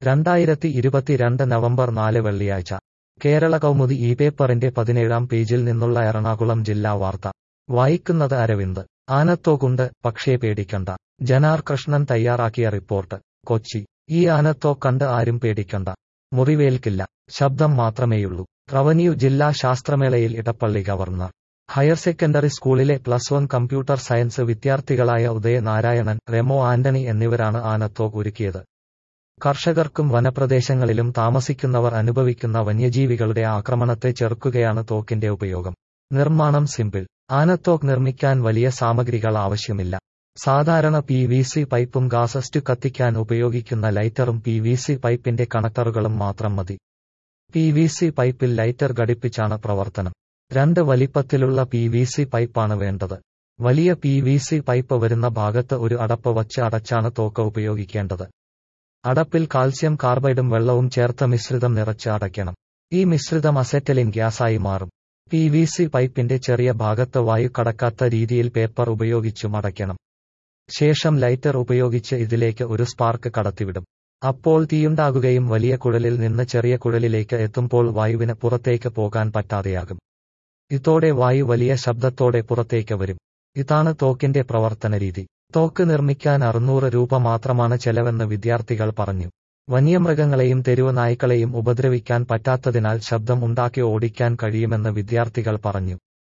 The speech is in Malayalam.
രണ്ടായിരത്തി ഇരുപത്തിരണ്ട് നവംബർ നാല് വെള്ളിയാഴ്ച കേരള കൗമുദി ഈ പേപ്പറിന്റെ പതിനേഴാം പേജിൽ നിന്നുള്ള എറണാകുളം ജില്ലാ വാർത്ത വായിക്കുന്നത് അരവിന്ദ് ആനത്തോക്കുണ്ട് പക്ഷേ പേടിക്കണ്ട ജനാർ കൃഷ്ണൻ തയ്യാറാക്കിയ റിപ്പോർട്ട് കൊച്ചി ഈ ആനത്തോ കണ്ട് ആരും പേടിക്കണ്ട മുറിവേൽക്കില്ല ശബ്ദം മാത്രമേയുള്ളൂ റവന്യൂ ജില്ലാ ശാസ്ത്രമേളയിൽ ഇടപ്പള്ളി ഗവർണർ ഹയർ സെക്കൻഡറി സ്കൂളിലെ പ്ലസ് വൺ കമ്പ്യൂട്ടർ സയൻസ് വിദ്യാർത്ഥികളായ ഉദയ നാരായണൻ റെമോ ആന്റണി എന്നിവരാണ് ആനത്തോക്ക് ഒരുക്കിയത് കർഷകർക്കും വനപ്രദേശങ്ങളിലും താമസിക്കുന്നവർ അനുഭവിക്കുന്ന വന്യജീവികളുടെ ആക്രമണത്തെ ചെറുക്കുകയാണ് തോക്കിന്റെ ഉപയോഗം നിർമ്മാണം സിമ്പിൾ ആനത്തോക്ക് നിർമ്മിക്കാൻ വലിയ സാമഗ്രികൾ ആവശ്യമില്ല സാധാരണ പി വി സി പൈപ്പും ഗാസസ്റ്റു കത്തിക്കാൻ ഉപയോഗിക്കുന്ന ലൈറ്ററും പി വി സി പൈപ്പിന്റെ കണക്ടറുകളും മാത്രം മതി പി വി സി പൈപ്പിൽ ലൈറ്റർ ഘടിപ്പിച്ചാണ് പ്രവർത്തനം രണ്ട് വലിപ്പത്തിലുള്ള പി വി സി പൈപ്പാണ് വേണ്ടത് വലിയ പി വി സി പൈപ്പ് വരുന്ന ഭാഗത്ത് ഒരു അടപ്പ് വച്ച് അടച്ചാണ് തോക്ക് ഉപയോഗിക്കേണ്ടത് അടപ്പിൽ കാൽസ്യം കാർബൈഡും വെള്ളവും ചേർത്ത മിശ്രിതം നിറച്ച് അടയ്ക്കണം ഈ മിശ്രിതം അസെറ്റലിൻ ഗ്യാസായി മാറും പി വി സി പൈപ്പിന്റെ ചെറിയ ഭാഗത്ത് വായു കടക്കാത്ത രീതിയിൽ പേപ്പർ ഉപയോഗിച്ചും അടയ്ക്കണം ശേഷം ലൈറ്റർ ഉപയോഗിച്ച് ഇതിലേക്ക് ഒരു സ്പാർക്ക് കടത്തിവിടും അപ്പോൾ തീയുണ്ടാകുകയും വലിയ കുഴലിൽ നിന്ന് ചെറിയ കുഴലിലേക്ക് എത്തുമ്പോൾ വായുവിന് പുറത്തേക്ക് പോകാൻ പറ്റാതെയാകും ഇതോടെ വായു വലിയ ശബ്ദത്തോടെ പുറത്തേക്ക് വരും ഇതാണ് തോക്കിന്റെ പ്രവർത്തന രീതി തോക്ക് നിർമ്മിക്കാൻ അറുന്നൂറ് രൂപ മാത്രമാണ് ചെലവെന്ന് വിദ്യാർത്ഥികൾ പറഞ്ഞു വന്യമൃഗങ്ങളെയും തെരുവ് നായ്ക്കളെയും ഉപദ്രവിക്കാൻ പറ്റാത്തതിനാൽ ശബ്ദം ഉണ്ടാക്കി ഓടിക്കാൻ കഴിയുമെന്ന് വിദ്യാർത്ഥികൾ പറഞ്ഞു